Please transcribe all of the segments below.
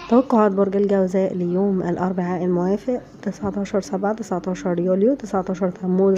توقعات برج الجوزاء ليوم الأربعاء الموافق 19 سبعة 19 يوليو 19 تموز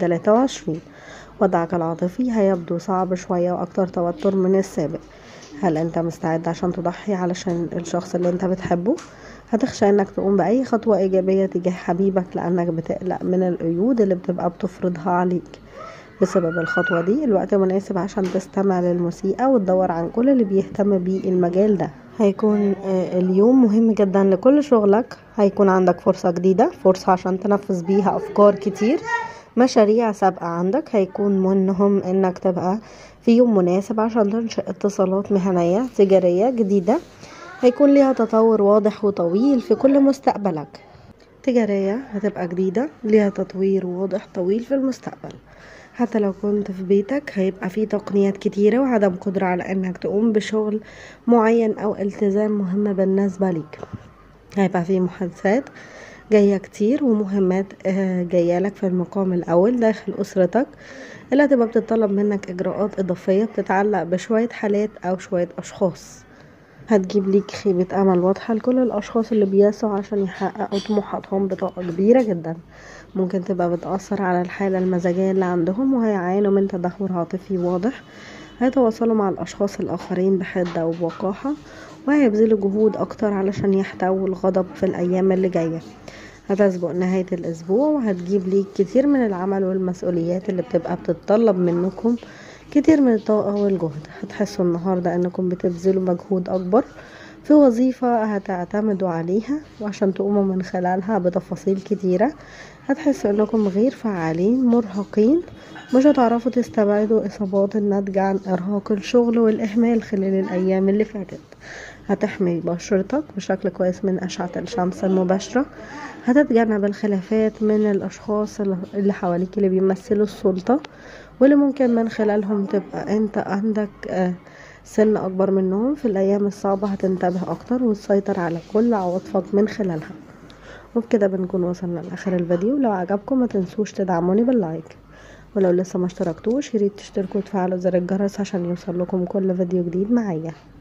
2023 وضعك العاطفي هيبدو صعب شوية وأكتر توتر من السابق هل أنت مستعد عشان تضحي علشان الشخص اللي أنت بتحبه؟ هتخشى انك تقوم بأي خطوة إيجابية تجاه حبيبك لأنك بتقلق من القيود اللي بتبقى بتفرضها عليك بسبب الخطوة دي الوقت مناسب عشان تستمع للموسيقى وتدور عن كل اللي بيهتم بيه المجال ده هيكون آه، اليوم مهم جدا لكل شغلك هيكون عندك فرصة جديدة فرصة عشان تنفذ بيها أفكار كتير مشاريع سابقة عندك هيكون منهم انك تبقى في يوم مناسب عشان تنشئ اتصالات مهنية تجارية جديدة هيكون ليها تطور واضح وطويل في كل مستقبلك تجارية هتبقى جديدة ليها تطوير واضح طويل في المستقبل حتى لو كنت في بيتك هيبقى في تقنيات كتيرة وعدم قدرة على انك تقوم بشغل معين او التزام مهم بالنسبة ليك هيبقى في محادثات جاية كتير ومهمات آه، جاية لك في المقام الأول داخل أسرتك اللي هتبقى بتطلب منك إجراءات إضافية بتتعلق بشوية حالات أو شوية أشخاص هتجيب ليك خيبة أمل واضحة لكل الأشخاص اللي بيسعوا عشان يحققوا طموحاتهم بطاقة كبيرة جدا ممكن تبقى بتأثر على الحالة المزاجية اللي عندهم وهيعانوا من تدهور عاطفي واضح هيتواصلوا مع الأشخاص الآخرين بحدة وبوقاحة وهيبذلوا جهود أكتر علشان يحتووا الغضب في الأيام اللي جاية هتسبق نهاية الأسبوع وهتجيب ليك كتير من العمل والمسؤوليات اللي بتبقى بتتطلب منكم كتير من الطاقة والجهد هتحسوا النهاردة انكم بتبذلوا مجهود اكبر في وظيفة هتعتمدوا عليها وعشان تقوموا من خلالها بتفاصيل كتيرة هتحسوا انكم غير فعالين مرهقين مش هتعرفوا تستبعدوا اصابات الناتجة عن ارهاق الشغل والاهمال خلال الايام اللي فاتت هتحمي بشرتك بشكل كويس من اشعة الشمس المباشرة هتتجنب الخلافات من الاشخاص اللي حواليك اللي بيمثلوا السلطة واللي ممكن من خلالهم تبقى انت عندك آه، سن اكبر منهم في الايام الصعبة هتنتبه اكتر وتسيطر على كل عواطفك من خلالها وبكده بنكون وصلنا لاخر الفيديو لو عجبكم ما تنسوش تدعموني باللايك ولو لسه ما اشتركتوش ياريت تشتركوا وتفعلوا زر الجرس عشان يوصل لكم كل فيديو جديد معايا